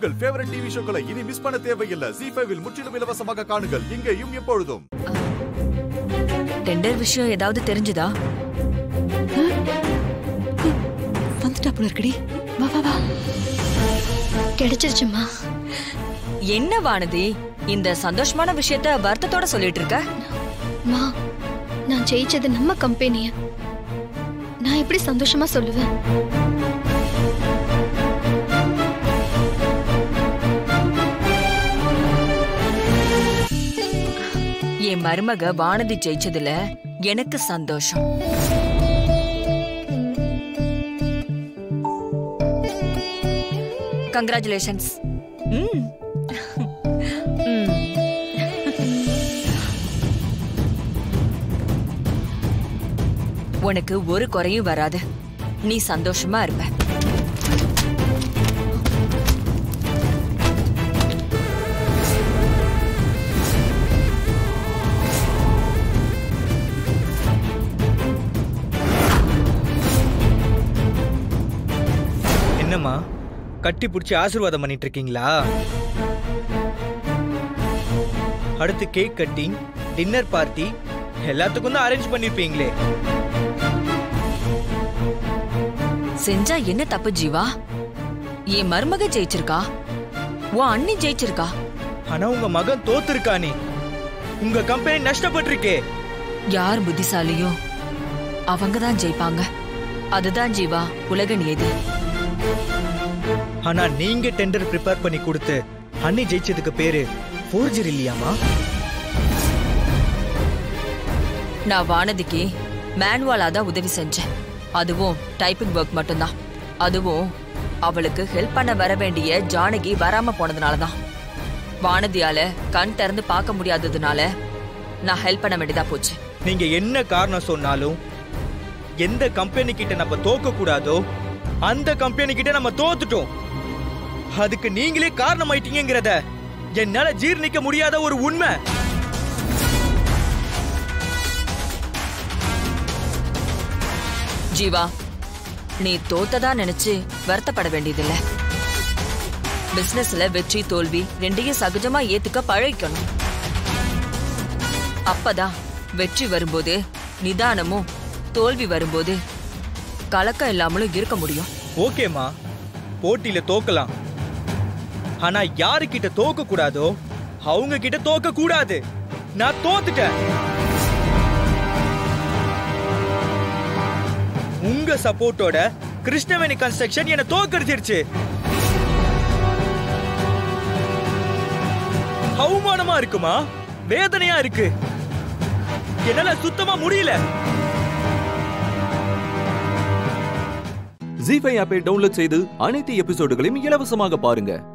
உங்கள் favourite TV ஷோக்களை இனி miss பண்ண தேவையில்லை ஜி ஃபைவில் முற்றிலும் இலவசமாக காணுங்கள் இங்கேயும் எப்பொழுதும் டெண்டர் விஷயம் ஏதாவது தெரிஞ்சுதா வந்துட்டாப்புல இருக்குடி வா வா வா கிடைச்சிருச்சுமா என்ன வானதி இந்த சந்தோஷமான விஷயத்த வருத்தத்தோட சொல்லிட்டு இருக்க மா நான் ஜெயிச்சது நம்ம கம்பெனிய நான் எப்படி சந்தோஷமா சொல்லுவேன் என் மருமக வானதி ஜெயிச்சதுல எனக்கு சந்தோஷம் கங்க்ராச்சுலேஷன்ஸ் ம் ம். உனக்கு ஒரு குறையும் வராது நீ சந்தோஷமா இருப்ப என்னம்மா கட்டி பிடிச்சி ஆசீர்வாதம் பண்ணிட்டு இருக்கீங்களா அடுத்து கேக் கட்டிங் டின்னர் பார்ட்டி எல்லாத்துக்கும் தான் அரேஞ்ச் பண்ணிருப்பீங்களே செஞ்சா என்ன தப்பு ஜீவா என் மருமக ஜெயிச்சிருக்கா உன் அண்ணி ஜெயிச்சிருக்கா ஆனா உங்க மகன் தோத்துருக்கானே உங்க கம்பெனி நஷ்டப்பட்டிருக்கே யார் புத்திசாலியோ அவங்க தான் ஜெயிப்பாங்க அதுதான் ஜீவா உலக நியதி ஆனா நீங்க டெண்டர் ப்ரிப்பேர் பண்ணி கொடுத்து அண்ணி ஜெயிச்சதுக்கு பேரு ஃபோர்ஜர் இல்லையாமா நான் வானதிக்கு மேனுவலா தான் உதவி செஞ்சேன் அதுவும் டைப்பிங் ஒர்க் மட்டும்தான் அதுவும் அவளுக்கு ஹெல்ப் பண்ண வர வேண்டிய ஜானகி வராம போனதுனால தான் வானதியால கண் திறந்து பார்க்க முடியாததுனால நான் ஹெல்ப் பண்ண வேண்டியதா போச்சு நீங்க என்ன காரணம் சொன்னாலும் எந்த கம்பெனி கிட்ட நம்ம தோக்க கூடாதோ அந்த கம்பெனி கிட்ட நம்ம தோத்துட்டோம் அதுக்கு நீங்களே காரணம் ஆயிட்டீங்கிறத என்னால ஜீர்ணிக்க முடியாத ஒரு உண்மை ஜீவா நீ தோத்ததா நினைச்சு வருத்தப்பட வேண்டியதில்ல பிசினஸ்ல வெற்றி தோல்வி ரெண்டையும் சகஜமா ஏத்துக்க பழகிக்கணும் அப்பதான் வெற்றி வரும்போது நிதானமும் தோல்வி வரும்போது கலக்கம் இல்லாமலும் இருக்க முடியும் ஓகேமா போட்டியில தோக்கலாம் ஆனா யாரு கிட்ட தோக்க கூடாதோ அவங்க கிட்ட தோக்க கூடாது நான் தோத்துட்டேன் உங்க சப்போர்ட்டோட கிருஷ்ணவேணி கன்ஸ்ட்ரக்ஷன் என்ன தோக்கடிச்சிருச்சு அவமானமா இருக்குமா வேதனையா இருக்கு என்னால சுத்தமா முடியல ஜி ஃபைவ் ஆப்பை டவுன்லோட் செய்து அனைத்து எபிசோடுகளையும் இலவசமாக பாருங்க